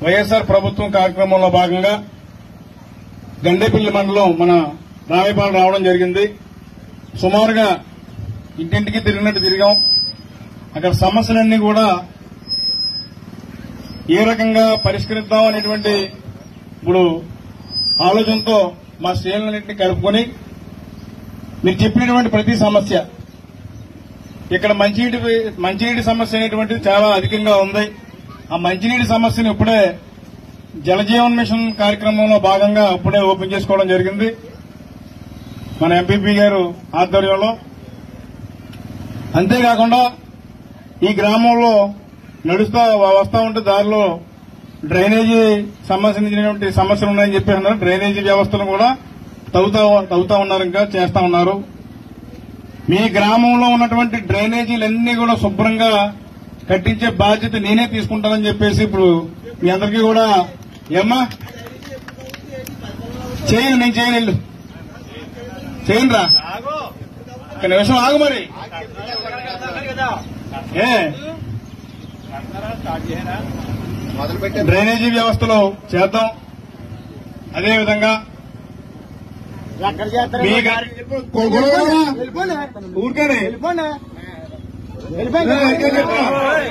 వైఎస్ఆర్ ప్రభుత్వం కార్యక్రమంలో భాగంగా గండేపల్లి మండలం మన రామేపాలెం రావడం జరిగింది సుమారుగా ఇంటింటికి తిరిగినట్టు తిరిగాం అక్కడ సమస్యలన్నీ కూడా ఏ రకంగా పరిష్కరిద్దాం అనేటువంటి ఇప్పుడు ఆలోచనతో మా శ్రేణులన్నింటినీ కలుపుకొని మీరు చెప్పినటువంటి ప్రతి సమస్య ఇక్కడ మంచినీటి మంచినీటి సమస్య అనేటువంటిది చాలా అధికంగా ఉంది ఆ మంచినీటి సమస్యను ఇప్పుడే జలజీవన్ మిషన్ కార్యక్రమంలో భాగంగా ఇప్పుడే ఓపెన్ చేసుకోవడం జరిగింది మన ఎంపీపీ గారు ఆధ్వర్యంలో అంతేకాకుండా ఈ గ్రామంలో నడుస్తా వస్తా ఉంటే దారిలో డ్రైనేజీ సంబంధించినటువంటి సమస్యలు ఉన్నాయని చెప్పి అన్నారు డ్రైనేజీ వ్యవస్థను కూడా తవ్వుతా తవ్వుతా ఉన్నారు ఇంకా చేస్తా ఉన్నారు మీ గ్రామంలో ఉన్నటువంటి డ్రైనేజీలన్నీ కూడా శుభ్రంగా కట్టించే బాధ్యత నేనే తీసుకుంటానని చెప్పేసి ఇప్పుడు మీ అందరికీ కూడా ఏమ్మా చేయను నేను చేయను వెళ్ళు చేయను రా ఒక నిమిషం ఆగు మరి ఏ డ్రైనేజీ వ్యవస్థలో చేద్దాం అదేవిధంగా ఎక్కడ చేస్తారు మీ గా- వెళ్ళిపోండి ఊరికేనే వెళ్ళిపోండి ఏ, ఎక్కడ చెప్తున్నా?